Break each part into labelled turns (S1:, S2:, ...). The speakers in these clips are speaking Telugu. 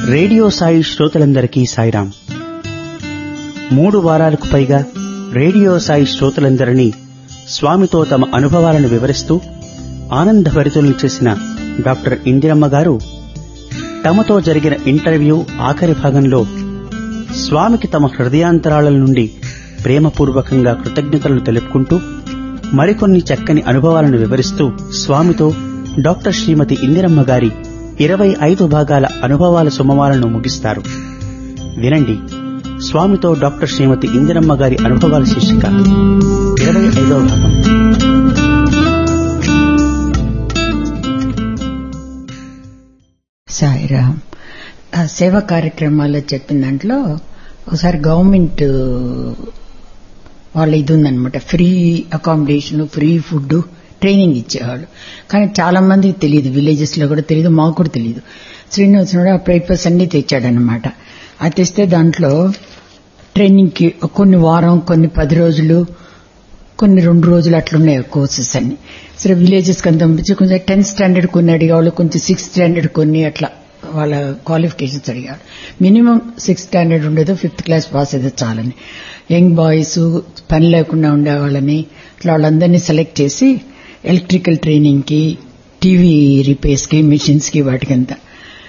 S1: రేడియో సాయి శ్రోతలందరికీ సాయిరాం మూడు వారాలకు పైగా రేడియో సాయి శ్రోతలందరినీ స్వామితో తమ అనుభవాలను వివరిస్తూ ఆనందభరితులను చేసిన డాక్టర్ ఇందిరమ్మ గారు తమతో జరిగిన ఇంటర్వ్యూ ఆఖరి భాగంలో స్వామికి తమ హృదయాంతరాల నుండి ప్రేమపూర్వకంగా కృతజ్ఞతలను తెలుపుకుంటూ మరికొన్ని చక్కని అనుభవాలను వివరిస్తూ స్వామితో డాక్టర్ శ్రీమతి ఇందిరమ్మ గారి ఇరవై ఐదు భాగాల అనుభవాల సుమవాలను ముగిస్తారు వినండి స్వామితో డాక్టర్ శ్రీమతి ఇందిరమ్మ గారి అనుభవాల శీర్షిక ఇరవై ఐదవ భాగం
S2: సాయిరామ్ ఆ సేవా కార్యక్రమాల్లో చెప్పిన దాంట్లో ఒకసారి గవర్నమెంట్ వాళ్ళ ఇది ఉందనమాట free accommodation free food training ఇచ్చేవాళ్ళు కానీ చాలా మందికి తెలియదు విలేజెస్ లో కూడా తెలియదు మాకు కూడా తెలియదు శ్రీనివాసనుడు ఆ పేపర్స్ అన్ని తెచ్చాడనమాట అది తెస్తే దాంట్లో ట్రైనింగ్ కి కొన్ని వారం కొన్ని పది రోజులు కొన్ని రెండు రోజులు అట్లున్నాయి కోర్సెస్ అన్ని సరే విలేజెస్ కి అంత పంపించి కొంచెం టెన్త్ స్టాండర్డ్ కొన్ని అడిగేవాళ్ళు కొంచెం సిక్స్త్ స్టాండర్డ్ కొన్ని అట్లా వాళ్ళ క్వాలిఫికేషన్స్ అడిగారు మినిమం సిక్స్త్ స్టాండర్డ్ ఉండేదో ఫిఫ్త్ క్లాస్ పాస్ అయితే చాలని యంగ్ బాయ్స్ పని లేకుండా ఉండేవాళ్ళని ఇట్లా వాళ్ళందరినీ సెలెక్ట్ చేసి ఎలక్ట్రికల్ ట్రైనింగ్ కి టీవీ రిపేర్స్ కి మిషన్స్ కి వాటికంతా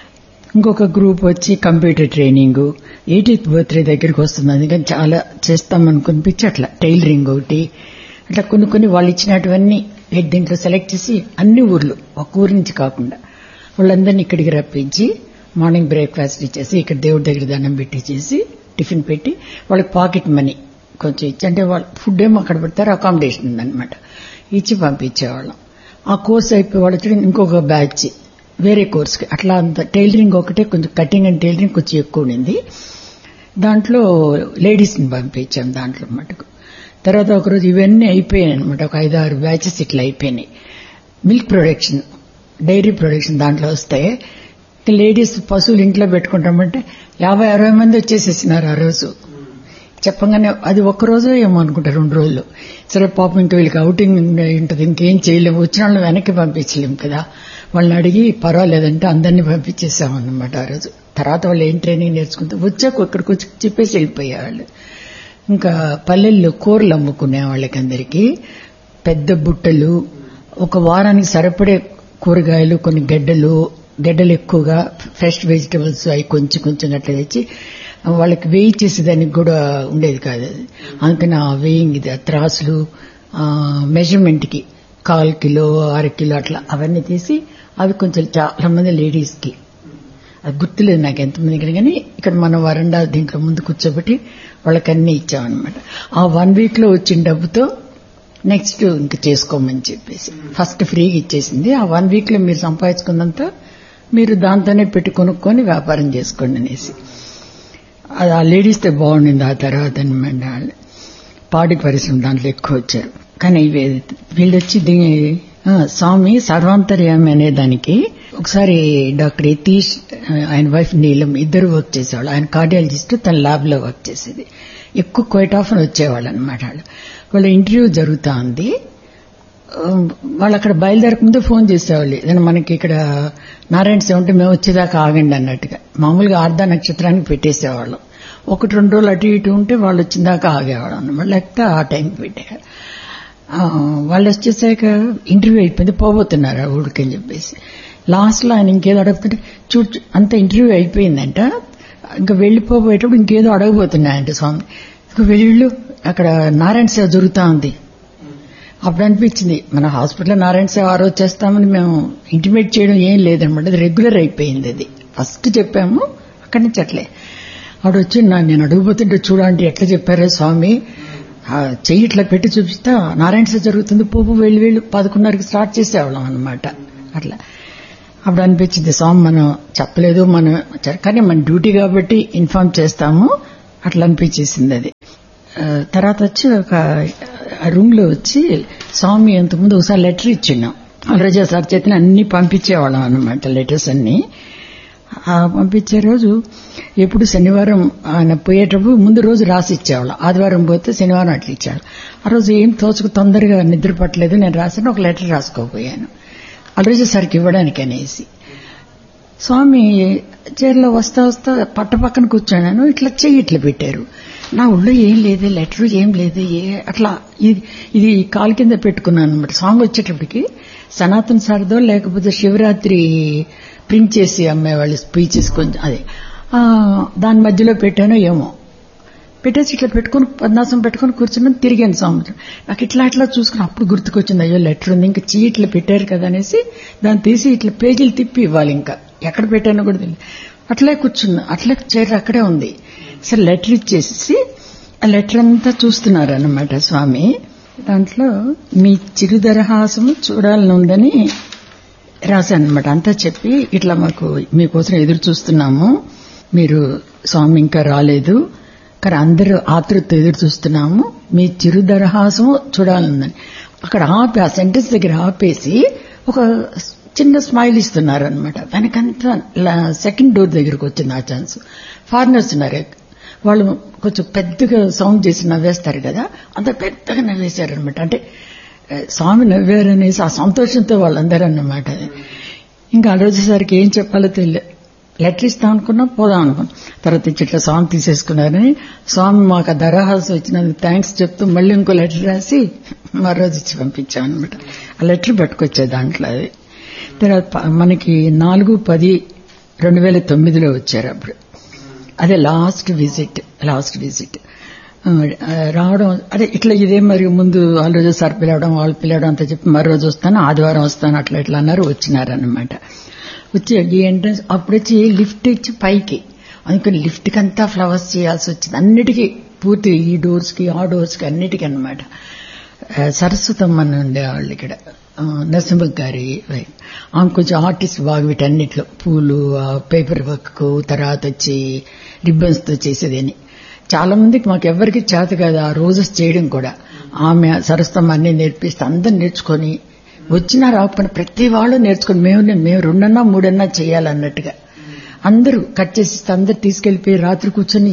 S2: ఇంకొక గ్రూప్ వచ్చి కంప్యూటర్ ట్రైనింగ్ ఎయిటీత్ బర్త్డే దగ్గరికి వస్తుంది అందుకని చాలా చేస్తామనుకునిపించి అట్లా టైలరింగ్ ఒకటి అట్లా కొన్ని కొన్ని వాళ్ళు ఇచ్చినటువన్నీ దీంట్లో సెలెక్ట్ చేసి అన్ని ఊర్లు ఒక ఊరి నుంచి కాకుండా వాళ్ళందరినీ ఇక్కడికి రప్పించి మార్నింగ్ బ్రేక్ఫాస్ట్ ఇచ్చేసి ఇక్కడ దేవుడి దగ్గర దండం పెట్టి చేసి టిఫిన్ పెట్టి వాళ్ళకి పాకెట్ మనీ కొంచెం ఇచ్చి అంటే వాళ్ళు ఫుడ్ ఏమో అక్కడ పెడతారు అకామిడేషన్ ఉందన్నమాట ఇచ్చి పంపించేవాళ్ళం ఆ కోర్స్ అయిపోయి వాళ్ళు వచ్చి ఇంకొక బ్యాచ్ వేరే కోర్స్కి అట్లా అంత టైలరింగ్ ఒకటే కొంచెం కటింగ్ అండ్ టైలరింగ్ కొంచెం ఎక్కువ ఉండింది దాంట్లో లేడీస్ని పంపించాం దాంట్లో మటుకు తర్వాత ఒకరోజు ఇవన్నీ అయిపోయాయి అనమాట ఒక ఐదు ఆరు బ్యాచెస్ ఇట్లా అయిపోయినాయి మిల్క్ ప్రొడక్షన్ డైరీ ప్రొడక్షన్ దాంట్లో వస్తే లేడీస్ పశువులు ఇంట్లో పెట్టుకుంటామంటే యాభై అరవై మంది వచ్చేసేసినారు ఆ రోజు చెప్పగానే అది ఒక్క రోజు ఏమో అనుకుంటారు రెండు రోజులు సరే పాపం ఇంకా వీళ్ళకి అవుటింగ్ ఉంటుంది ఇంకేం చేయలేము వచ్చిన వాళ్ళని వెనక్కి పంపించలేము కదా వాళ్ళని అడిగి పర్వాలేదంటే అందరినీ పంపించేసామన్నమాట ఆ రోజు తర్వాత వాళ్ళు ఏం ట్రైనింగ్ నేర్చుకుంటే వచ్చాక ఇక్కడికి వచ్చి చెప్పేసి వెళ్ళిపోయేవాళ్ళు ఇంకా పల్లెల్లో కూరలు అమ్ముకునే వాళ్ళకి అందరికీ పెద్ద బుట్టలు ఒక వారానికి సరిపడే కూరగాయలు కొన్ని గడ్డలు గడ్డలు ఎక్కువగా ఫ్రెష్ వెజిటబుల్స్ అవి కొంచెం కొంచెం అట్లా తెచ్చి వాళ్ళకి వేయి చేసేదానికి కూడా ఉండేది కాదు అది అందుకని ఆ వేయింగ్ ఇది త్రాసులు మెజర్మెంట్ కి కాల్ కిలో అర కిలో అట్లా అవన్నీ తీసి అవి కొంచెం చాలా మంది లేడీస్ కి అది గుర్తులేదు నాకు ఎంతమంది కానీ ఇక్కడ మన వరండా దీంట్లో ముందు కూర్చోబెట్టి వాళ్ళకి అన్ని ఇచ్చామన్నమాట ఆ వన్ వీక్ లో వచ్చిన డబ్బుతో నెక్స్ట్ ఇంక చేసుకోమని చెప్పేసి ఫస్ట్ ఫ్రీగా ఇచ్చేసింది ఆ వన్ వీక్ లో మీరు సంపాదించుకున్నంత మీరు దాంతోనే పెట్టి కొనుక్కొని వ్యాపారం చేసుకోండి అనేసి అది ఆ లేడీస్తో బాగుండింది ఆ తర్వాత అనమాట పాడి పరిశ్రమ దాంట్లో ఎక్కువ వచ్చారు కానీ ఇవి వీళ్ళు వచ్చి దీని స్వామి సర్వాంతర్యామి అనే దానికి ఒకసారి డాక్టర్ యతీష్ ఆయన వైఫ్ నీలం ఇద్దరు వర్క్ చేసేవాళ్ళు ఆయన కార్డియాలజిస్ట్ తన ల్యాబ్ లో వర్క్ చేసేది ఎక్కువ క్వైట్ ఆఫ్ వచ్చేవాళ్ళు అనమాట వాళ్ళు వాళ్ళ ఇంటర్వ్యూ జరుగుతా ఉంది వాళ్ళు అక్కడ బయలుదేరక ముందే ఫోన్ చేసేవాళ్ళు ఏదైనా మనకి ఇక్కడ నారాయణ సేవ ఉంటే మేము వచ్చేదాకా ఆగండి అన్నట్టుగా మామూలుగా ఆర్ధ నక్షత్రానికి పెట్టేసేవాళ్ళం ఒకటి రెండు రోజులు అటు ఇటు ఉంటే వాళ్ళు వచ్చిందాకా ఆగేవాళ్ళం అన్నమాట లేకపోతే ఆ టైంకి పెట్టేవాళ్ళు వాళ్ళు వచ్చేసాక ఇంటర్వ్యూ అయిపోయింది పోబోతున్నారు ఆ ఊరికి అని చెప్పేసి లాస్ట్ లో ఆయన ఇంకేదో అడుగుతుంటే చూడు అంత ఇంటర్వ్యూ అయిపోయిందంట ఇంకా వెళ్లిపోబోయేటప్పుడు ఇంకేదో అడగబోతున్నాయంట స్వామి ఇంకా వెళ్ళు అక్కడ నారాయణ సేవ జరుగుతా ఉంది అప్పుడు అనిపించింది మన హాస్పిటల్లో నారాయణ సేవ ఆ రోజు చేస్తామని మేము ఇంటిమేట్ చేయడం ఏం లేదనమాట అది రెగ్యులర్ అయిపోయింది అది ఫస్ట్ చెప్పాము అక్కడి నుంచి అట్లే ఆవిడ వచ్చి నేను అడుగుపోతుంటే చూడండి ఎట్లా చెప్పారే స్వామి చెయ్యి ఇట్లా పెట్టి చూపిస్తా నారాయణ సేవ జరుగుతుంది పోపు వెళ్ళి వెళ్ళి పదకొండున్నరకి స్టార్ట్ చేసేవాళ్ళం అనమాట అట్లా అప్పుడు అనిపించింది స్వామి మనం చెప్పలేదు మనం కానీ మన డ్యూటీ కాబట్టి ఇన్ఫార్మ్ చేస్తాము అట్లా అనిపించేసింది అది తర్వాత వచ్చి ఒక రూమ్ లో వచ్చి స్వామి అంతకుముందు ఒకసారి లెటర్ ఇచ్చిన్నాం అలరజా సార్ చేతిని అన్ని పంపించేవాళ్ళం అనమాట లెటర్స్ అన్ని పంపించే రోజు ఎప్పుడు శనివారం ఆయన పోయేటప్పుడు ముందు రోజు రాసి ఇచ్చేవాళ్ళం ఆదివారం పోతే శనివారం అట్లా ఇచ్చాడు ఆ రోజు ఏం తోచుకు తొందరగా నిద్ర పట్టలేదు నేను రాసిన ఒక లెటర్ రాసుకోపోయాను అలరజా సార్కి ఇవ్వడానికి అనేసి స్వామి చీరలో వస్తా వస్తా పట్ట పక్కన కూర్చున్నాను ఇట్లా చెయ్యి ఇట్లా పెట్టారు నా ఒళ్ళు ఏం లేదు లెటర్ ఏం లేదు ఏ అట్లా ఇది ఇది కాలు కింద పెట్టుకున్నాను అనమాట సాంగ్ వచ్చేటప్పటికి సనాతన్ సార్దో లేకపోతే శివరాత్రి ప్రింట్ చేసి అమ్మేవాళ్ళు స్పీచెస్ కొంచెం అదే ఆ, దాని మధ్యలో పెట్టానో ఏమో పెట్టేసి ఇట్లా పెట్టుకుని పద్నాసం పెట్టుకుని కూర్చున్నాను తిరిగాను స్వామి నాకు ఇట్లా ఇట్లా చూసుకుని అప్పుడు గుర్తుకొచ్చింది అయ్యో లెటర్ ఉంది ఇంకా చీ ఇట్లా పెట్టారు కదా అనేసి దాన్ని తీసి ఇట్లా పేజీలు తిప్పి ఇవ్వాలి ఇంకా ఎక్కడ పెట్టానో కూడా తెలియదు అట్లే కూర్చున్నా అట్లే చైర్ అక్కడే ఉంది సరే లెటర్ ఇచ్చేసి ఆ లెటర్ అంతా చూస్తున్నారు అన్నమాట స్వామి దాంట్లో మీ చిరుదరహాసము చూడాలని ఉందని రాశాను అనమాట అంతా చెప్పి ఇట్లా మాకు మీకోసం ఎదురు చూస్తున్నాము మీరు స్వామి ఇంకా రాలేదు కానీ అందరూ ఆతృత ఎదురు చూస్తున్నాము మీ చిరుదరహాసము చూడాలనుందని అక్కడ ఆపి ఆ సెంటెన్స్ దగ్గర ఆపేసి ఒక చిన్న స్మైల్ ఇస్తున్నారు అనమాట దానికంతా సెకండ్ డోర్ దగ్గరకు వచ్చింది ఆ ఛాన్స్ ఫారినర్స్ ఉన్నారు వాళ్ళు కొంచెం పెద్దగా సౌండ్ చేసి నవ్వేస్తారు కదా అంత పెద్దగా నవ్వేశారనమాట అంటే ఆ, స్వామి నవ్వారనేసి ఆ సంతోషంతో వాళ్ళందరూ అన్నమాట ఇంకా ఆ రోజుసరికి ఏం చెప్పాలో తెలియదు లెటర్ ఇస్తాం అనుకున్నాం పోదాం అనుకున్నాం తర్వాత ఇచ్చి ఇట్లా స్వామి తీసేసుకున్నారని స్వామి మాకు ఆ దరహాసం వచ్చినందుకు థ్యాంక్స్ చెప్తూ మళ్ళీ ఇంకో లెటర్ రాసి మరో రోజు ఇచ్చి పంపించాం అనమాట ఆ లెటర్ పట్టుకొచ్చే దాంట్లో అది తర్వాత ప- మనకి నాలుగు పది రెండు వేల తొమ్మిదిలో వచ్చారు అప్పుడు అదే లాస్ట్ విజిట్ లాస్ట్ విజిట్ ఆ, రావడం అదే ఇట్లా ఇదే మరి ముందు వాళ్ళ రోజు సార్ పిలవడం వాళ్ళు పిలవడం అంతా చెప్పి మరో రోజు వస్తాను ఆదివారం వస్తాను అట్లా ఇట్లా అన్నారు వచ్చినారన్నమాట వచ్చి ఈ ఎంట్రన్స్ అప్పుడు వచ్చి లిఫ్ట్ ఇచ్చి పైకి అందుకని లిఫ్ట్ అంతా ఫ్లవర్స్ చేయాల్సి వచ్చింది అన్నిటికీ పూర్తి ఈ డోర్స్ కి ఆ డోర్స్ కి అన్నిటికీ అనమాట సరస్వతమ్మ అని ఉండేవాళ్ళు ఇక్కడ ఆ, నరసింహ గారి వైఫ్. ఆమె కొంచెం ఆర్టిస్ట్ బాగా వీటన్నిటిలో పూలు పేపర్ వర్క్ తర్వాత వచ్చి రిబ్బన్స్ తో చేసేదని చాలా మందికి మాకు ఎవరికి చేత కాదు ఆ రోజెస్ చేయడం కూడా ఆమె సరస్వతమ్మ అన్ని నేర్పిస్తే అందరు నేర్చుకొని వచ్చినా రాకపోయినా ప్రతి వాళ్ళు నేర్చుకొని మేము మేము రెండన్నా మూడన్నా చేయాలన్నట్టుగా అందరూ కట్ చేసి అందరు తీసుకెళ్లిపోయి రాత్రి కూర్చొని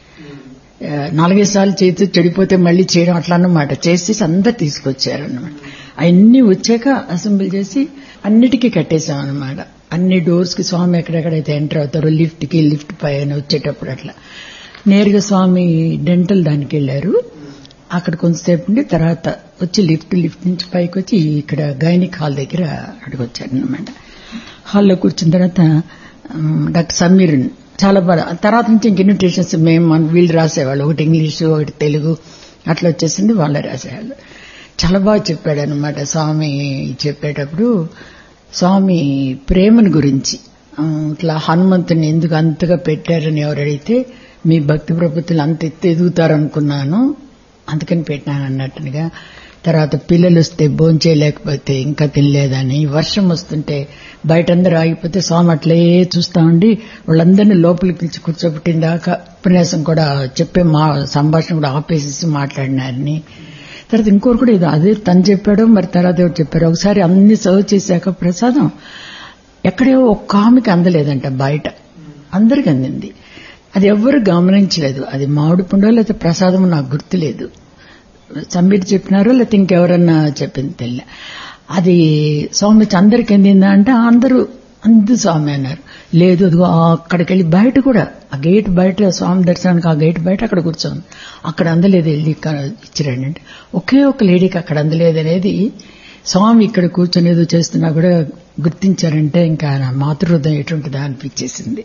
S2: ఆ, నాలుగైదు సార్లు చేతి చెడిపోతే మళ్ళీ చేయడం అట్లా అన్నమాట చేసి అందరు తీసుకొచ్చారు అన్నమాట అవన్నీ వచ్చాక అసెంబ్లీ చేసి అన్నిటికీ కట్టేశాం అన్నమాట అన్ని డోర్స్ కి స్వామి ఎక్కడెక్కడైతే ఎంటర్ అవుతారో లిఫ్ట్ కి లిఫ్ట్ పైన వచ్చేటప్పుడు అట్లా నేరుగా స్వామి డెంటల్ దానికి వెళ్ళారు అక్కడ కొంతసేపు ఉండి తర్వాత వచ్చి లిఫ్ట్ లిఫ్ట్ నుంచి పైకి వచ్చి ఇక్కడ గైనిక్ హాల్ దగ్గర అడిగొచ్చారు అనమాట హాల్లో కూర్చున్న తర్వాత ఉమ్, డాక్టర్ సమీర్ చాలా బాగా తర్వాత నుంచి ఇంక ఇన్విటేషన్స్ మేము మన వీళ్ళు రాసేవాళ్ళు ఒకటి ఇంగ్లీషు ఒకటి తెలుగు అట్లా వచ్చేసింది వాళ్ళే రాసేవాళ్ళు చాలా బాగా చెప్పాడు అనమాట స్వామి చెప్పేటప్పుడు స్వామి ప్రేమను గురించి ఆ, ఇట్లా హనుమంతుని ఎందుకు అంతగా పెట్టారని ఎవరు అడిగితే మీ భక్తి ప్రభుత్వం అంత ఎత్తు ఎదుగుతారనుకున్నాను అందుకని పెట్టాను అన్నట్టుగా తర్వాత పిల్లలు వస్తే భోంచేయలేకపోతే ఇంకా తినలేదని వర్షం వస్తుంటే బయటందరూ ఆగిపోతే స్వామి అట్లే చూస్తా ఉండి వాళ్ళందరినీ లోపలికి పిలిచి కూర్చోబెట్టిన దాకా ఉపన్యాసం కూడా చెప్పే మా సంభాషణ కూడా ఆపేసేసి మాట్లాడినారని తర్వాత ఇంకోరు కూడా ఇది అదే తను చెప్పాడో మరి తర్వాత ఎవరు చెప్పారు ఒకసారి అన్ని సర్వ్ చేశాక ప్రసాదం ఎక్కడే ఒక్క ఆమెకి అందలేదంట బయట అందరికి అందింది అది ఎవ్వరు గమనించలేదు అది మామిడి పండో లేకపోతే ప్రసాదం నాకు గుర్తులేదు సంబీర్ చెప్పినారో లేకపోతే ఇంకెవరన్నా చెప్పింది తెలియ అది స్వామి అందరికి అందిందా అంటే అందరూ అందు స్వామి అన్నారు లేదు అదిగో అక్కడికి వెళ్ళి బయట కూడా ఆ గేట్ బయట స్వామి దర్శనానికి ఆ గేట్ బయట అక్కడ కూర్చోంది అక్కడ అందలేదు వెళ్ళి ఇచ్చిరండి అంటే ఒకే ఒక లేడీకి అక్కడ అందలేదు అనేది స్వామి ఇక్కడ కూర్చొని ఏదో చేస్తున్నా కూడా గుర్తించారంటే ఇంకా నా మాతృహృదయం ఎటుంటుందా అనిపించేసింది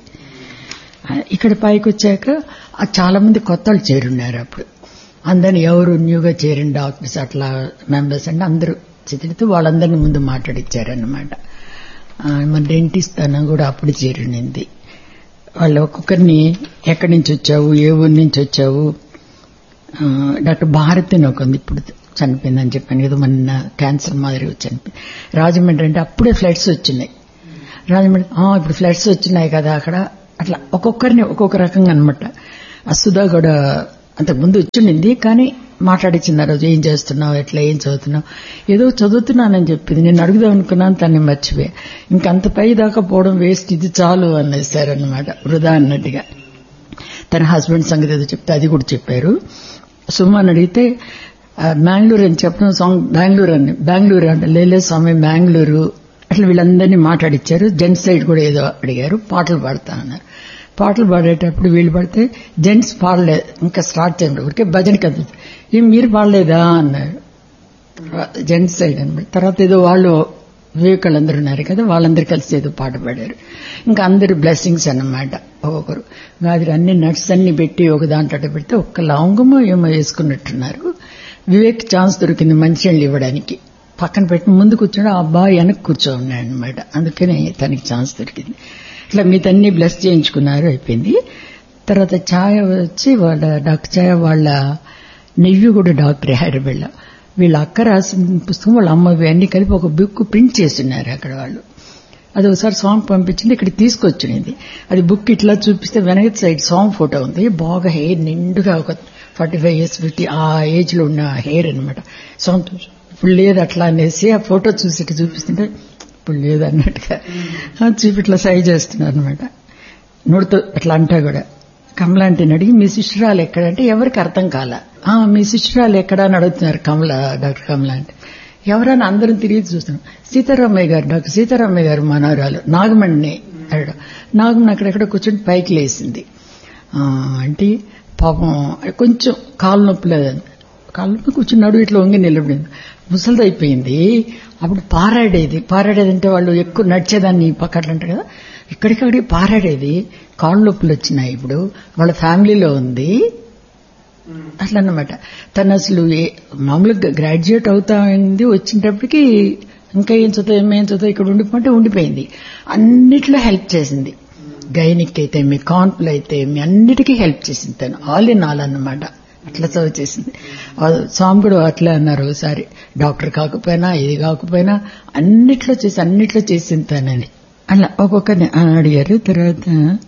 S2: ఆ, ఇక్కడ పైకి వచ్చాక ఆ చాలా మంది కొత్త వాళ్ళు చేరున్నారు అప్పుడు అందరిని ఎవరు న్యూగా చేరిన డాక్టర్స్ అట్లా మెంబర్స్ అంటే అందరూ చిత్రితో వాళ్ళందరినీ ముందు మాట్లాడిచ్చారన్నమాట ఆ, మన డెంటిస్ట్ తన కూడా అప్పుడు చేరినింది వాళ్ళు ఒక్కొక్కరిని ఎక్కడి నుంచి వచ్చావు ఏ ఊరి నుంచి వచ్చావు ఆ, డాక్టర్ భారతి అని ఒక ఉంది ఇప్పుడు చనిపోయిందని చెప్పాను కదా మొన్న క్యాన్సర్ మాదిరి చనిపోయింది రాజమండ్రి అంటే అప్పుడే ఫ్లడ్స్ వచ్చినాయి రాజమండ్రి "ఆ, ఇప్పుడు ఫ్లడ్స్ వచ్చినాయి కదా అక్కడ అట్లా ఒక్కొక్కరిని ఒక్కొక్క రకంగా అనమాట అసుధా కూడా అంతకుముందు వచ్చింది కానీ మాట్లాడించింది ఆ రోజు ఏం చేస్తున్నావు ఎట్లా ఏం చదువుతున్నావు ఏదో చదువుతున్నానని చెప్పింది నేను అడుగుదాం అనుకున్నాను తన్ని మర్చిపోయా ఇంకంత పై దాకా పోవడం వేస్ట్ ఇది చాలు అనేసారనమాట వృధా అన్నట్టుగా తన హస్బెండ్ సంగతి ఏదో చెప్తే అది కూడా చెప్పారు సుమన్ అడిగితే ఆ, బెంగళూరు అని చెప్పడం సాంగ్ బెంగళూరు అని బెంగళూరు అంటే లేలే స్వామి బెంగళూరు అట్లా వీళ్ళందరినీ మాట్లాడిచ్చారు జెంట్స్ సైడ్ కూడా ఏదో అడిగారు పాటలు పాడతా అన్నారు పాటలు పాడేటప్పుడు వీళ్ళు పాడితే జెంట్స్ పాడలేదు ఇంకా స్టార్ట్ చేయండి ఊరికే భజన కదా ఏం మీరు పాడలేదా అన్నారు జెంట్స్ సైడ్ అనమాట తర్వాత ఏదో వాళ్ళు వివేకాళ్ళందరూ ఉన్నారు కదా వాళ్ళందరూ కలిసి ఏదో పాట పాడారు ఇంకా అందరు బ్లెస్సింగ్స్ అన్నమాట ఒక్కొక్కరు గాదిరి అన్ని నట్స్ అన్ని పెట్టి ఒక దాంట్లో పెడితే ఒక్క లవంగము ఏమో వేసుకున్నట్టున్నారు వివేక్ ఛాన్స్ దొరికింది మంచినీళ్ళు ఇవ్వడానికి పక్కన పెట్టిన ముందు కూర్చోడు ఆ అబ్బాయి వెనక్కి కూర్చో ఉన్నాడు అనమాట అందుకనే తనకి ఛాన్స్ దొరికింది ఇట్లా మీతన్ని బ్లెస్ చేయించుకున్నారు అయిపోయింది తర్వాత ఛాయ వచ్చి వాళ్ళ డాక్టర్ ఛాయ వాళ్ళ నెవ్వి కూడా డాక్టర్ హైదరాబాద్లో వీళ్ళ అక్క రాసిన పుస్తకం వాళ్ళ అమ్మ అన్ని కలిపి ఒక బుక్ ప్రింట్ చేస్తున్నారు అక్కడ వాళ్ళు అది ఒకసారి సాంగ్ పంపించింది ఇక్కడ తీసుకొచ్చినది అది బుక్ ఇట్లా చూపిస్తే వెనక సైడ్ సాంగ్ ఫోటో ఉంది బాగా హెయిర్ నిండుగా ఒక ఫార్టీ ఫైవ్ ఇయర్స్ ఫిఫ్టీ ఆ ఏజ్ లో ఉన్న హెయిర్ అనమాట సాంగ్ ఇప్పుడు లేదు అట్లా అనేసి ఆ ఫోటో చూసి ఇట్లా చూపిస్తుంటే ఇప్పుడు లేదు అన్నట్టుగా చూపి ఇట్లా సై చేస్తున్నారు అనమాట నోడుతో అట్లా అంటా కూడా కమలాంటిని అడిగి మీ శిష్యురాలు ఎక్కడంటే ఎవరికి అర్థం కాల ఆ మీ శిష్యురాలు ఎక్కడ అని అడుగుతున్నారు కమల డాక్టర్ కమల అంటే ఎవరైనా అందరం తిరిగి చూస్తున్నాం సీతారామయ్య గారు డాక్టర్ సీతారామయ్య గారు మనవరాలు నాగమణిని అడిగాడు నాగమణి అక్కడెక్కడ కూర్చొని పైకి లేసింది అంటే పాపం కొంచెం కాలు నొప్పి లేదని కాలు నొప్పి కూర్చున్నాడు ఇట్లా వంగి నిలబడింది ముసలిది అయిపోయింది అప్పుడు పారాడేది పారాడేది అంటే వాళ్ళు ఎక్కువ నడిచేదాన్ని పక్కన అంటారు కదా ఇక్కడికక్కడికి పారాడేది కాళ్ళు నొప్పులు వచ్చినాయి ఇప్పుడు వాళ్ళ ఫ్యామిలీలో ఉంది అట్లా అన్నమాట తను అసలు మామూలుగా గ్రాడ్యుయేట్ అవుతా ఉంది వచ్చినప్పటికీ ఇంకా ఏం చదువు ఏమేం చదువు ఇక్కడ ఉండిపోతే ఉండిపోయింది అన్నిట్లో హెల్ప్ చేసింది గైనిక్ అయితే మీ కాన్పులు అయితే మీ అన్నిటికీ హెల్ప్ చేసింది తను ఆల్ ఇన్ ఆల్ అన్నమాట అట్లా చదువు చేసింది స్వామి కూడా అట్లే అన్నారు ఒకసారి డాక్టర్ కాకపోయినా ఇది కాకపోయినా అన్నిట్లో చేసి అన్నిట్లో చేసింది తనని అలా ఒక్కొక్కరిని అడిగారు తర్వాత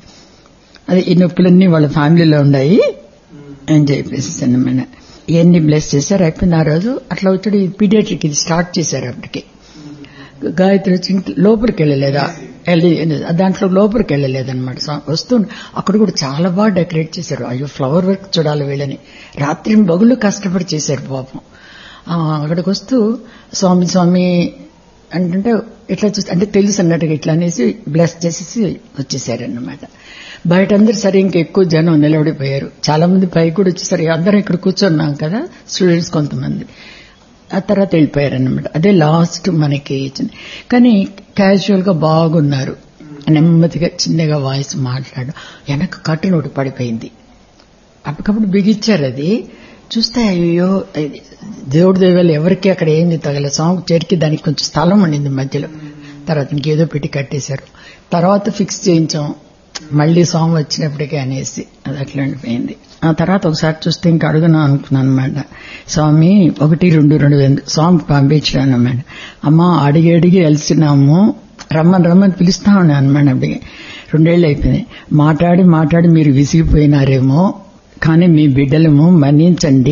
S2: అది ఈ నొప్పులన్నీ వాళ్ళ ఫ్యామిలీలో ఉన్నాయి అని చెప్పేసి అన్నమాట ఇవన్నీ బ్లెస్ చేశారు అయిపోయింది ఆ రోజు అట్లా వచ్చాడు పీడియాట్రిక్ ఇది స్టార్ట్ చేశారు అప్పటికి గాయత్రి వచ్చి లోపలికి వెళ్ళలేదా వెళ్ళి దాంట్లో లోపలికి వెళ్ళలేదన్నమాట వస్తూ అక్కడ కూడా చాలా బాగా డెకరేట్ చేశారు అయ్యో ఫ్లవర్ వర్క్ చూడాలి వీళ్ళని రాత్రి బగులు కష్టపడి చేశారు పాపం అక్కడికి వస్తూ స్వామి స్వామి అంటే ఇట్లా చూస్తే అంటే తెలుసు అన్నట్టుగా ఇట్లా అనేసి బ్లెస్ చేసేసి వచ్చేసారన్నమాట బయట అందరు సరే ఇంకా ఎక్కువ జనం నిలబడిపోయారు చాలా మంది పైకి కూడా వచ్చేసరి అందరం ఇక్కడ కూర్చున్నాం కదా స్టూడెంట్స్ కొంతమంది ఆ తర్వాత వెళ్ళిపోయారన్నమాట అదే లాస్ట్ మనకి ఇచ్చింది కానీ క్యాజువల్ గా బాగున్నారు నెమ్మదిగా చిన్నగా వాయిస్ మాట్లాడు వెనక కట్టు నోటి పడిపోయింది అప్పటికప్పుడు బిగిచ్చారు అది చూస్తే అయ్యో దేవుడి దేవాలు ఎవరికి అక్కడ ఏంది తగల సాంగ్ చేరికి దానికి కొంచెం స్థలం ఉండింది మధ్యలో తర్వాత ఇంకేదో పెట్టి కట్టేశారు తర్వాత ఫిక్స్ చేయించాం మళ్లీ సాంగ్ వచ్చినప్పటికీ అనేసి అది అట్లా ఉండిపోయింది ఆ తర్వాత ఒకసారి చూస్తే ఇంకా అడుగునా అనుకున్నాను అనమాట స్వామి ఒకటి రెండు రెండు వేలు సాంగ్ పంపించాను అనమాట అమ్మ అడిగి అడిగి వెలిసినాము రమ్మని రమ్మని పిలుస్తా ఉన్నాను అనమాట అప్పటికి రెండేళ్ళు అయిపోయింది మాట్లాడి మాట్లాడి మీరు విసిగిపోయినారేమో కానీ మీ బిడ్డలము మన్నించండి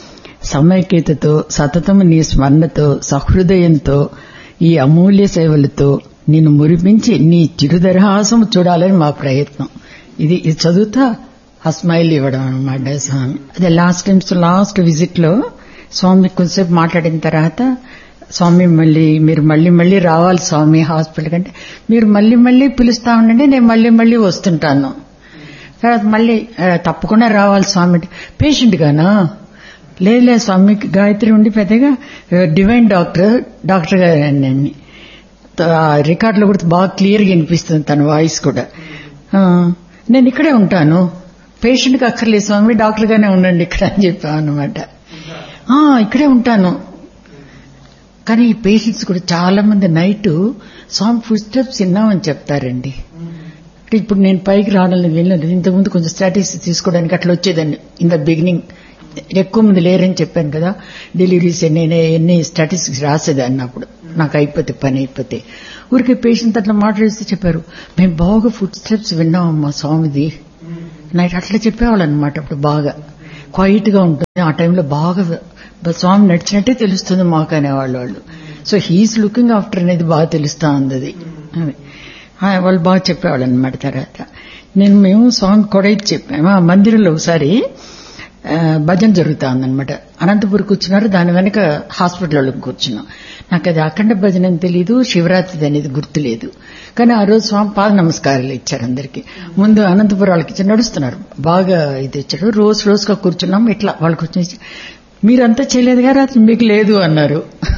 S2: సమైక్యతతో సతతము నీ స్మరణతో సహృదయంతో ఈ అమూల్య సేవలతో నిన్ను మురిపించి నీ చిరుదరహాసం చూడాలని మా ప్రయత్నం ఇది ఇది చదువుతా ఆ స్మైల్ ఇవ్వడం అనమాట స్వామి అదే లాస్ట్ టైమ్స్ లాస్ట్ విజిట్ లో స్వామి కొంచెంసేపు మాట్లాడిన తర్వాత స్వామి మళ్ళీ మీరు మళ్ళీ మళ్ళీ రావాలి స్వామి హాస్పిటల్ కంటే మీరు మళ్ళీ మళ్ళీ పిలుస్తా ఉండండి నేను మళ్ళీ మళ్ళీ వస్తుంటాను తర్వాత మళ్ళీ తప్పకుండా రావాలి స్వామి పేషెంట్ గానా లేదు లేదు స్వామి గాయత్రి ఉండి పెద్దగా డివైన్ డాక్టర్ డాక్టర్ గారు రికార్డులో కూడా బాగా క్లియర్గా వినిపిస్తుంది తన వాయిస్ కూడా నేను ఇక్కడే ఉంటాను పేషెంట్కి అక్కర్లేదు స్వామి డాక్టర్ గానే ఉండండి ఇక్కడ అని చెప్పాను అనమాట ఇక్కడే ఉంటాను కానీ ఈ పేషెంట్స్ కూడా చాలా మంది నైట్ స్వామి ఫుడ్ స్టెప్స్ విన్నామని చెప్తారండి ఇప్పుడు నేను పైకి రావడం వెళ్ళలేదు ఇంతకుముందు కొంచెం స్ట్రాటజీస్ తీసుకోవడానికి అట్లా వచ్చేదండి ఇన్ ద బిగినింగ్ ఎక్కువ మంది లేరని చెప్పాను కదా డెలివరీస్ ఎన్ని ఎన్ని స్టాటిస్టిక్స్ రాసేదాన్ని అప్పుడు నాకు అయిపోతే పని అయిపోతే ఊరికే పేషెంట్ అట్లా మాట్లాడిస్తే చెప్పారు మేము బాగా ఫుడ్ స్టెప్స్ విన్నామమ్మా స్వామిది నైట్ అట్లా చెప్పేవాళ్ళు అనమాట అప్పుడు బాగా క్వైట్ గా ఉంటుంది ఆ టైంలో బాగా స్వామి నడిచినట్టే తెలుస్తుంది మాకు అనేవాళ్ళు వాళ్ళు సో హీఈస్ లుకింగ్ ఆఫ్టర్ అనేది బాగా తెలుస్తా ఉంది అది వాళ్ళు బాగా చెప్పేవాళ్ళు అనమాట తర్వాత నేను మేము స్వామి కొడైతే చెప్పాము ఆ మందిరంలో ఒకసారి భజన జరుగుతా ఉందనమాట అనంతపురం కూర్చున్నారు దాని వెనక హాస్పిటల్లో కూర్చున్నాం నాకు అది అఖండ భజన అని తెలీదు శివరాత్రి అనేది గుర్తులేదు కానీ ఆ రోజు స్వామి పాద నమస్కారాలు ఇచ్చారు అందరికి ముందు అనంతపురం వాళ్ళకి ఇచ్చి నడుస్తున్నారు బాగా ఇది ఇచ్చారు రోజు రోజుగా కూర్చున్నాం ఇట్లా వాళ్ళకి వచ్చి మీరంతా చేయలేదుగా రాత్రి మీకు లేదు అన్నారు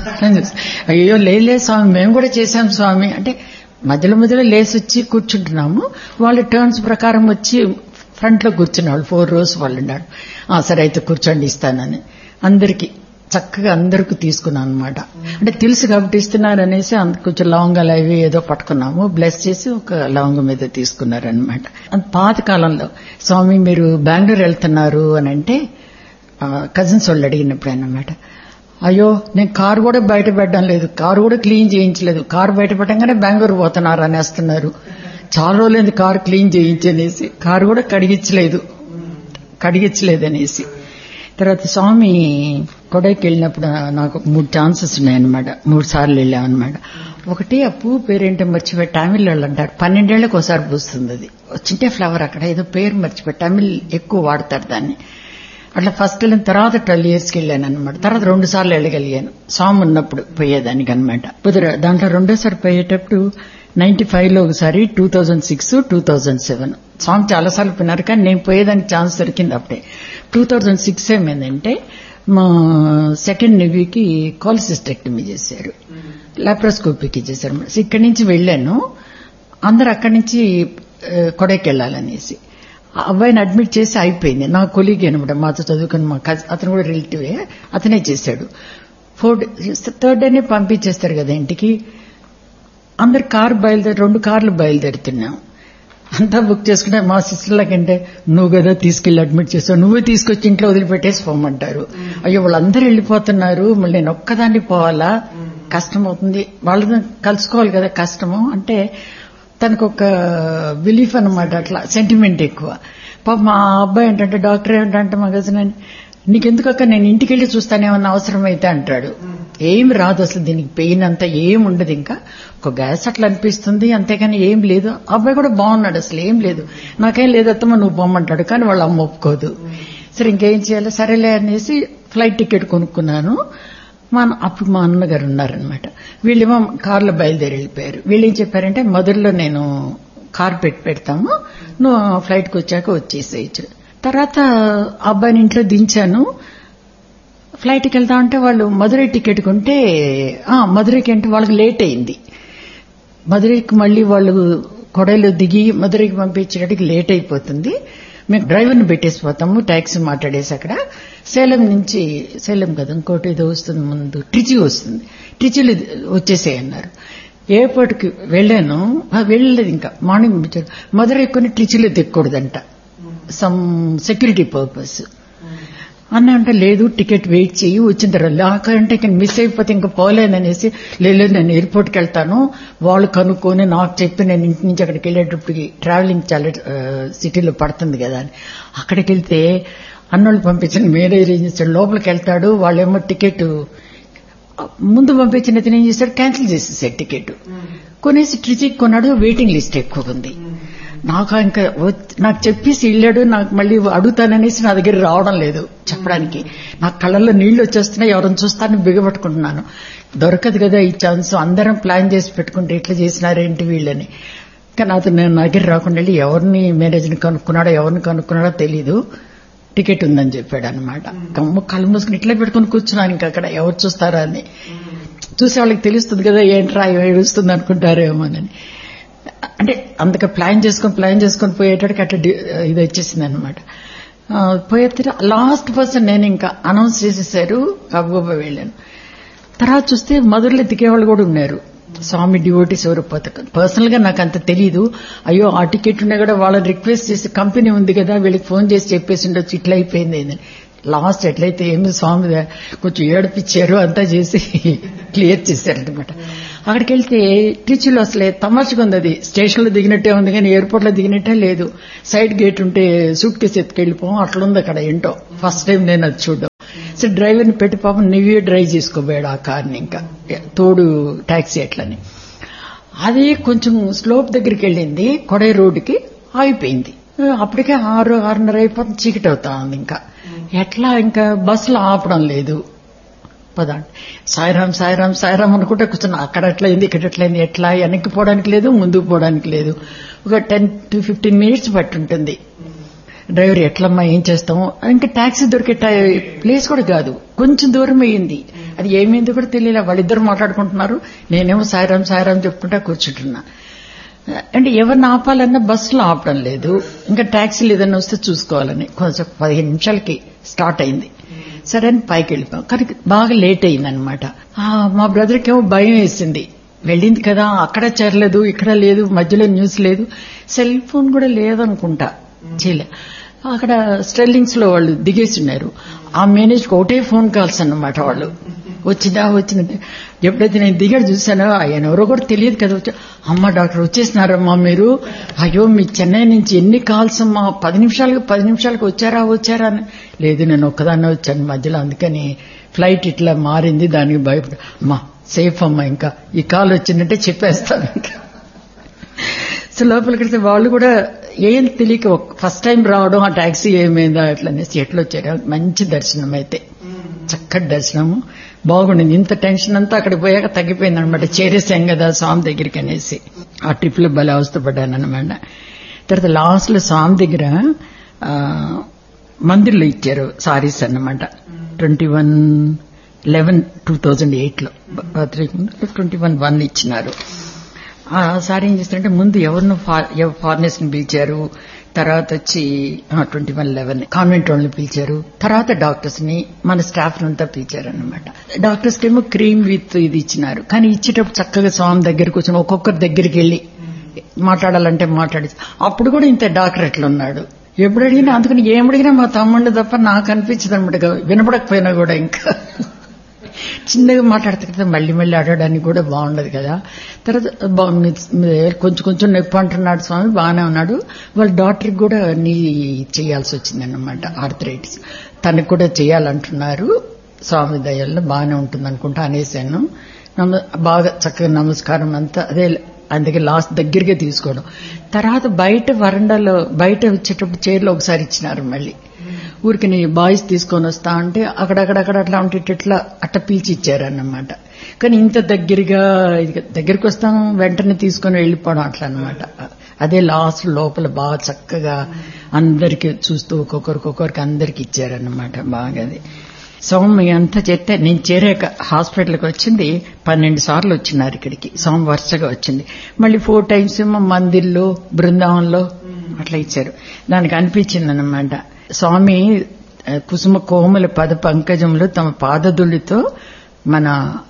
S2: అయ్యో లేదు స్వామి మేము కూడా చేశాం స్వామి అంటే మధ్యలో మధ్యలో లేసి వచ్చి కూర్చుంటున్నాము వాళ్ళ టర్న్స్ ప్రకారం వచ్చి ఫ్రంట్ లో కూర్చున్నాడు ఫోర్ రోస్ వాళ్ళు ఉన్నాడు ఆ సరే అయితే కూర్చోండి ఇస్తానని అందరికి చక్కగా అందరికి తీసుకున్నాను అనమాట అంటే తెలుసు కాబట్టి ఇస్తున్నారు అనేసి కొంచెం లవంగాలు అవి ఏదో పట్టుకున్నాము బ్లెస్ చేసి ఒక లవంగం మీద తీసుకున్నారు అనమాట పాత కాలంలో స్వామి మీరు బెంగళూరు వెళ్తున్నారు అని అంటే కజిన్స్ వాళ్ళు అడిగినప్పుడు అనమాట అయ్యో నేను కారు కూడా బయట పెట్టడం లేదు కారు కూడా క్లీన్ చేయించలేదు కారు బయట పెట్టగానే బెంగళూరు పోతున్నారు అనేస్తున్నారు చాలా రోజులైంది కారు క్లీన్ చేయించనేసి కారు కూడా కడిగించలేదు కడిగించలేదు అనేసి తర్వాత స్వామి కొడైకి వెళ్ళినప్పుడు నాకు మూడు ఛాన్సెస్ ఉన్నాయన్నమాట మూడు సార్లు వెళ్ళామన్నమాట ఒకటి ఆ పువ్వు పేరేంటో మర్చిపోయి తమిళ్ వాళ్ళు అంటారు పన్నెండేళ్లకు ఒకసారి పూస్తుంది అది వచ్చింటే ఫ్లవర్ అక్కడ ఏదో పేరు మర్చిపోయి తమిళ్ ఎక్కువ వాడతారు దాన్ని అట్లా ఫస్ట్ వెళ్ళిన తర్వాత ట్వెల్వ్ ఇయర్స్కి వెళ్ళాను అనమాట తర్వాత రెండు సార్లు వెళ్ళగలిగాను స్వామి ఉన్నప్పుడు పోయేదానికి అనమాట కుదిర దాంట్లో రెండోసారి పోయేటప్పుడు నైన్టీ ఫైవ్ లో ఒకసారి two thousand six two thousand seven స్వామి చాలాసార్లు పోయినారు కానీ నేను పోయేదానికి ఛాన్స్ దొరికింది అప్పుడే టూ థౌజండ్ సిక్స్ ఏమైందంటే మా సెకండ్ నెవీకి కాలిసిస్టెక్టమీ చేశారు లాప్రోస్కోపీకి చేశారు ఇక్కడి నుంచి వెళ్ళాను అందరు అక్కడి నుంచి కొడైకి వెళ్ళాలనేసి ఆ అబ్బాయిని అడ్మిట్ చేసి అయిపోయింది నా కొలీగ్ అనమాట మాతో చదువుకుని మా అతను కూడా రిలేటివే అతనే చేశాడు ఫోర్ థర్డ్ డేనే పంపించేస్తారు కదా ఇంటికి అందరు కారు బయలుదేరి రెండు కార్లు బయలుదేరుతున్నాం అంతా బుక్ చేసుకుంటే మా సిస్టర్లకంటే నువ్వు కదా తీసుకెళ్లి అడ్మిట్ చేస్తావు నువ్వే తీసుకొచ్చి ఇంట్లో వదిలిపెట్టేసి పోమంటారు అయ్యో వాళ్ళందరూ వెళ్ళిపోతున్నారు మళ్ళీ నేను ఒక్కదాన్ని పోవాలా కష్టం అవుతుంది వాళ్ళని కలుసుకోవాలి కదా కష్టము అంటే తనకు ఒక బిలీఫ్ అనమాట అట్లా సెంటిమెంట్ ఎక్కువ పాప మా అబ్బాయి ఏంటంటే డాక్టర్ ఏంటంటే మగజన నీకెందుకు అక్క నేను ఇంటికి వెళ్ళి చూస్తానేమన్నా అవసరమైతే అంటాడు ఏం రాదు అసలు దీనికి పెయిన్ అంతా ఏం ఉండదు ఇంకా ఒక గ్యాస్ అట్లా అనిపిస్తుంది అంతేగాని ఏం లేదు అబ్బాయి కూడా బాగున్నాడు అసలు ఏం లేదు నాకేం లేదు అత్తమ్మ నువ్వు పొమ్మంటాడు కానీ వాళ్ళ అమ్మ ఒప్పుకోదు సరే ఇంకేం చేయాలి సరేలే అనేసి ఫ్లైట్ టికెట్ కొనుక్కున్నాను మా అప్పుడు మా అన్నగారు ఉన్నారనమాట వీళ్ళేమో కార్లో బయలుదేరి వెళ్ళిపోయారు వీళ్ళు ఏం చెప్పారంటే మొదల్లో నేను కార్ పెట్టి పెడతాము నువ్వు ఫ్లైట్కి వచ్చాక వచ్చేసేయచ్చు తర్వాత అబ్బాయిని ఇంట్లో దించాను ఫ్లైట్కి వెళ్తా ఉంటే వాళ్ళు మధురై టికెట్ కొంటే మధురైకి అంటే వాళ్ళకి లేట్ అయింది మధురైకి మళ్ళీ వాళ్ళు కొడైలో దిగి మధురైకి పంపించేటట్టుకి లేట్ అయిపోతుంది మేము డ్రైవర్ని పెట్టేసిపోతాము ట్యాక్సీ మాట్లాడేసి అక్కడ సేలం నుంచి సేలం కదా ఇంకోటి ఏదో వస్తుంది ముందు ట్రిచి వస్తుంది ట్రిచిలో వచ్చేసేయన్నారు ఎయిర్పోర్ట్కి వెళ్ళాను వెళ్ళలేదు ఇంకా మార్నింగ్ పంపించారు మధురై కొన్ని ట్రిచిలో దిక్కకూడదంట సమ్ సెక్యూరిటీ పర్పస్ అన్న అంటే లేదు టికెట్ వెయిట్ చేయి వచ్చిన తర్వాత నాకంటే ఇంకా మిస్ అయిపోతే ఇంకా పోలేననేసి లేదు నేను ఎయిర్పోర్ట్కి వెళ్తాను వాళ్ళు కనుక్కొని నాకు చెప్పి నేను ఇంటి నుంచి అక్కడికి వెళ్ళేటప్పటికి ట్రావెలింగ్ చాలా సిటీలో పడుతుంది కదా అని అక్కడికి వెళ్తే అన్నోళ్ళు పంపించిన మేరే అరేంజ్ చేస్తాడు లోపలికి వెళ్తాడు వాళ్ళేమో టికెట్ ముందు పంపించిన అతను ఏం చేస్తాడు క్యాన్సిల్ చేసేసాడు టికెట్ కొనేసి ట్రిచిక్ కొన్నాడు వెయిటింగ్ లిస్ట్ ఎక్కువ ఉంది నాకు ఇంకా నాకు చెప్పేసి వెళ్ళాడు నాకు మళ్ళీ అడుగుతాననేసి నా దగ్గర రావడం లేదు చెప్పడానికి నాకు కళ్ళల్లో నీళ్లు వచ్చేస్తున్నాయి ఎవరిని చూస్తానని బిగబట్టుకుంటున్నాను దొరకదు కదా ఈ ఛాన్స్ అందరం ప్లాన్ చేసి పెట్టుకుంటే ఎట్లా చేసినారేంటి వీళ్ళని కానీ అతను నేను నా దగ్గర రాకుండా వెళ్ళి ఎవరిని మేనేజర్ని కనుక్కున్నాడో ఎవరిని కనుక్కున్నాడో తెలీదు టికెట్ ఉందని చెప్పాడు అనమాట కమ్మ కళ్ళు మూసుకుని ఇట్లా పెట్టుకుని కూర్చున్నాను ఇంకా అక్కడ ఎవరు చూస్తారా అని చూసే వాళ్ళకి తెలుస్తుంది కదా ఏంట్రా ఏడుస్తుంది అనుకుంటారేమోనని అంటే అంతగా ప్లాన్ చేసుకొని ప్లాన్ చేసుకొని పోయేటడికి అట్లా ఇది వచ్చేసింది అనమాట పోయే లాస్ట్ పర్సన్ నేను ఇంకా అనౌన్స్ చేసేసారు గబగబా వెళ్ళాను తర్వాత చూస్తే మధురలో దిగేవాళ్ళు కూడా ఉన్నారు స్వామి డివోటీస్ ఎవరు పథకం పర్సనల్ గా నాకు అంత తెలీదు అయ్యో ఆ టికెట్ ఉన్నా కూడా వాళ్ళని రిక్వెస్ట్ చేసి కంపెనీ ఉంది కదా వీళ్ళకి ఫోన్ చేసి చెప్పేసి ఉండొచ్చు ఇట్లా అయిపోయింది అని లాస్ట్ ఎట్లయితే ఏమి స్వామి కొంచెం ఏడిపించారు అంతా చేసి క్లియర్ చేశారనమాట అక్కడికి వెళ్తే టీచర్లు అసలే తమాషగా ఉంది అది స్టేషన్ లో దిగినట్టే ఉంది కానీ ఎయిర్పోర్ట్ లో దిగినట్టే లేదు సైడ్ గేట్ ఉంటే సూట్ కేసు ఎత్తుకెళ్ళిపోం అట్లుంది అక్కడ ఏంటో ఫస్ట్ టైం నేను అది చూడడం సో డ్రైవర్ని పెట్టి పాపం నువ్వే డ్రైవ్ చేసుకోబోయాడు ఆ కార్ని ఇంకా తోడు టాక్సీ ఎట్లని అది కొంచెం స్లోప్ దగ్గరికి వెళ్ళింది కొడై రోడ్డుకి ఆగిపోయింది అప్పటికే ఆరు ఆరున్నర అయిపోతుంది చీకటి అవుతా ఉంది ఇంకా ఎట్లా ఇంకా బస్సులు ఆపడం లేదు పద అంటే సాయిరాం సాయిరాం సాయిరాం అనుకుంటే కూర్చున్నా అక్కడ ఎట్లయింది ఇక్కడ ఎట్లయింది ఎట్లా వెనక్కి పోవడానికి లేదు ముందుకు పోవడానికి లేదు ఒక టెన్ టు ఫిఫ్టీన్ మినిట్స్ పట్టి ఉంటుంది డ్రైవర్ ఎట్లమ్మా ఏం చేస్తాము ఇంకా టాక్సీ దొరికే టై- ప్లేస్ కూడా కాదు కొంచెం దూరం అయ్యింది అది ఏమైంది కూడా తెలియలే వాళ్ళిద్దరు మాట్లాడుకుంటున్నారు నేనేమో సాయిరాం సాయిరాం చెప్పుకుంటా కూర్చుంటున్నా అంటే ఎవరిని ఆపాలన్నా బస్సులో ఆపడం లేదు ఇంకా టాక్సీలు ఏదైనా వస్తే చూసుకోవాలని కొంచెం పదిహేను నిమిషాలకి స్టార్ట్ అయింది సరే అని పైకి వెళ్ళిపోయాం కానీ బాగా లేట్ అయిందనమాట మా బ్రదర్కి ఏమో భయం వేసింది వెళ్ళింది కదా అక్కడ చేరలేదు ఇక్కడ లేదు మధ్యలో న్యూస్ లేదు సెల్ ఫోన్ కూడా లేదనుకుంటా చేయలే అక్కడ స్టెల్లింగ్స్ లో వాళ్ళు దిగేసి ఉన్నారు ఆ మేనేజ్ ఒకటే ఫోన్ కాల్స్ అన్నమాట వాళ్ళు వచ్చిందా వచ్చింది ఎప్పుడైతే నేను దిగాడు చూశానో ఆయన ఎవరో కూడా తెలియదు కదా వచ్చా అమ్మ డాక్టర్ వచ్చేసినారమ్మా మీరు అయ్యో మీ చెన్నై నుంచి ఎన్ని కాల్స్ అమ్మా పది నిమిషాలకు పది నిమిషాలకు వచ్చారా వచ్చారా అని లేదు నేను ఒక్కదాన్నే వచ్చాను మధ్యలో అందుకని ఫ్లైట్ ఇట్లా మారింది దానికి భయపడ అమ్మా సేఫ్ అమ్మా ఇంకా ఈ కాల్ వచ్చిందంటే చెప్పేస్తాను ఇంకా సో లోపలికి వెళ్తే వాళ్ళు కూడా ఏం తెలియక ఫస్ట్ టైం రావడం ఆ టాక్సీ ఏమైందా అట్లా అనేసి ఎట్లా వచ్చారు మంచి దర్శనం అయితే చక్కటి దర్శనము బాగుండింది ఇంత టెన్షన్ అంతా అక్కడికి పోయాక తగ్గిపోయింది అనమాట చేరేసాం కదా స్వామి దగ్గరికి అనేసి ఆ ట్రిప్ లో భలే అవస్థపడ్డాను అనమాట తర్వాత లాస్ట్ లో స్వామి దగ్గర ఆ, మందిర్లో ఇచ్చారు సారీస్ అన్నమాట twenty one eleven two thousand eight లో ట్వంటీ వన్ వన్ ఇచ్చినారు ఆ సారి ఏం చేస్తారంటే ముందు ఎవరినో ఫారినర్స్ ని పిలిచారు తర్వాత వచ్చి ట్వంటీ వన్ లెవెన్ కాన్వెంట్ వాళ్ళని పిలిచారు తర్వాత డాక్టర్స్ ని మన స్టాఫ్ అంతా పిలిచారు అనమాట డాక్టర్స్ ఏమో క్రీమ్ విత్ ఇది ఇచ్చినారు కానీ ఇచ్చేటప్పుడు చక్కగా స్వామి దగ్గరికి వచ్చిన ఒక్కొక్కరి దగ్గరికి వెళ్ళి మాట్లాడాలంటే మాట్లాడి అప్పుడు కూడా ఇంత డాక్టర్ ఎట్లా ఉన్నాడు ఎప్పుడు అడిగినా అందుకని ఏం అడిగినా మా తమ్ముడు తప్ప నాకు అనిపించదు అనమాట వినపడకపోయినా కూడా ఇంకా చిన్నగా మాట్లాడితే కదా మళ్ళీ మళ్ళీ ఆడడానికి కూడా బాగుండదు కదా తర్వాత బా- మీ- మీ- కొంచెం కొంచెం నొప్పి అంటున్నాడు స్వామి బాగానే ఉన్నాడు వాళ్ళ డాక్టర్కి కూడా నీ చేయాల్సి వచ్చిందన్నమాట ఆర్థరైటిస్ తనకు కూడా చేయాలంటున్నారు స్వామి దయల్లో బాగానే ఉంటుంది అనుకుంటా అనేసాను నమ- బాగా చక్కగా నమస్కారం అంతా అదే అందుకే లాస్ట్ దగ్గరగా తీసుకోవడం తర్వాత బయట వరండాలో బయట వచ్చేటప్పుడు చైర్లో ఒకసారి ఇచ్చినారు మళ్ళీ ఊరికి నీ బాయ్స్ తీసుకొని వస్తా అంటే అక్కడక్కడక్కడ అట్లా ఉంటే ఇట్లా అట్ట పీల్చి ఇచ్చారన్నమాట కానీ ఇంత దగ్గరగా ఇది దగ్గరికి వస్తాం వెంటనే తీసుకొని వెళ్ళిపోవడం అట్లా అన్నమాట అదే లాస్ట్ లోపల బాగా చక్కగా అందరికి చూస్తూ ఒక్కొక్కరికొకరికి అందరికి ఇచ్చారన్నమాట బాగా అది స్వామి అంతా చెప్తే నేను చేరాక హాస్పిటల్కి వచ్చింది పన్నెండు సార్లు వచ్చినారు ఇక్కడికి స్వామి వరుసగా వచ్చింది మళ్ళీ ఫోర్ టైమ్స్ ఏమో మందిర్లో బృందావనంలో అట్లా ఇచ్చారు దానికి అనిపించింది అనమాట స్వామి ఆ, కుసుమ కోమల పద పంకజంలో తమ పాదదులతో మన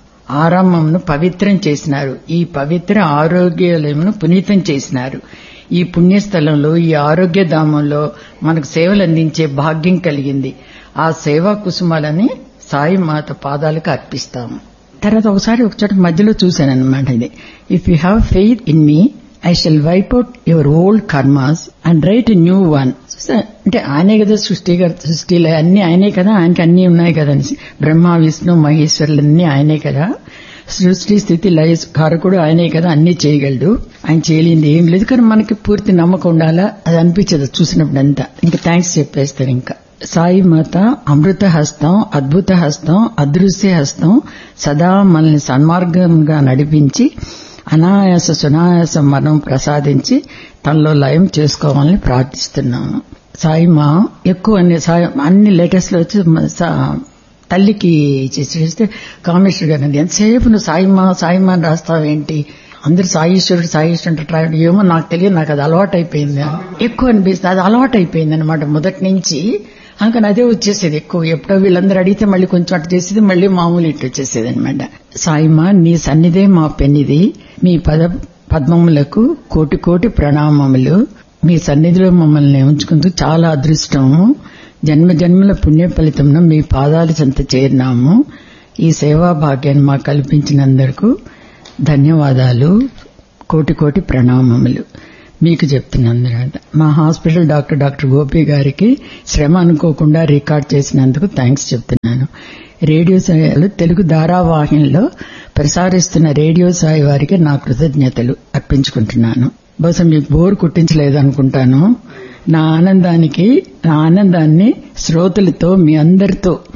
S2: ఆరామంను పవిత్రం చేసినారు ఈ పవిత్ర ఆరోగ్యాలయమును పునీతం చేసినారు ఈ పుణ్యస్థలంలో ఈ ఆరోగ్య ధామంలో మనకు సేవలు అందించే భాగ్యం కలిగింది ఆ సేవా కుసుమాలని సాయి మాత పాదాలకు అర్పిస్తాము తర్వాత ఒకసారి ఒక చోట మధ్యలో చూశాను అనమాట ఇది if you have faith in me I shall wipe out your old karmas and write new one అంటే ఆయనే కదా సృష్టి సృష్టిలో అన్ని ఆయనే కదా ఆయనకి అన్ని ఉన్నాయి కదా అనేసి బ్రహ్మ విష్ణు మహేశ్వరులు అన్ని ఆయనే కదా సృష్టి స్థితి లయ కారకుడు ఆయనే కదా అన్ని చేయగలడు ఆయన చేయలేంది ఏం లేదు కానీ మనకి పూర్తి నమ్మకం ఉండాలా అది అనిపించదు చూసినప్పుడు అంతా ఇంకా థ్యాంక్స్ చెప్పేస్తారు ఇంకా సాయి మాత అమృత హస్తం అద్భుత హస్తం అదృశ్య హస్తం సదా మనల్ని సన్మార్గంగా నడిపించి అనాయాస సునాయాస మరణం ప్రసాదించి తనలో లయం చేసుకోవాలని ప్రార్థిస్తున్నాను సాయి మా ఎక్కువ అన్ని సాయి అన్ని లేటెస్ట్ లో వచ్చి మ- సా- తల్లికి చేస్తే కామేశ్వర్ గారు అన్నది, ఎంతసేపు నువ్వు సాయిమా సాయిమా అని రాస్తావేంటి అందరు సాయిశ్వరుడు సాయిశ్వరుడు ట్రై ఏమో నాకు తెలియదు నాకు అది అలవాటు అయిపోయింది ఎక్కువ అనిపిస్తుంది అది అలవాటు అయిపోయింది అనమాట మొదటి నుంచి అందుకని అదే వచ్చేసేది ఎక్కువ ఎప్పుడో వీళ్ళందరూ అడిగితే మళ్ళీ కొంచెం అటు చేసేది మళ్ళీ మామూలు ఇటు వచ్చేసేది అనమాట సాయిమా నీ సన్నిధే మా పెన్నిది మీ పద పద్మములకు కోటి కోటి ప్రణామములు మీ సన్నిధిలో మమ్మల్ని ఉంచుకుంటూ చాలా అదృష్టము జన్మ జన్మల పుణ్య ఫలితంలో మీ పాదాల చెంత చేరినాము ఈ సేవా భాగ్యాన్ని మాకు కల్పించినందుకు ధన్యవాదాలు కోటి కోటి ప్రణామములు మీకు చెప్తున్నందుకు మా హాస్పిటల్ డాక్టర్ డాక్టర్ గోపి గారికి శ్రమ అనుకోకుండా రికార్డ్ చేసినందుకు థ్యాంక్స్ చెప్తున్నాను రేడియో సాయిలు తెలుగు ధారావాహినిలో ప్రసారిస్తున్న రేడియో సాయి వారికి నా కృతజ్ఞతలు అర్పించుకుంటున్నాను బహుశా మీకు బోర్ కుట్టించలేదు అనుకుంటాను నా ఆనందానికి నా ఆనందాన్ని శ్రోతలతో మీ అందరితో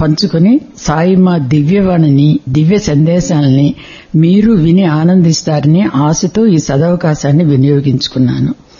S2: పంచుకొని సాయి మా దివ్యవాణిని దివ్య సందేశాలని మీరు విని ఆనందిస్తారని ఆశతో ఈ సదవకాశాన్ని వినియోగించుకున్నాను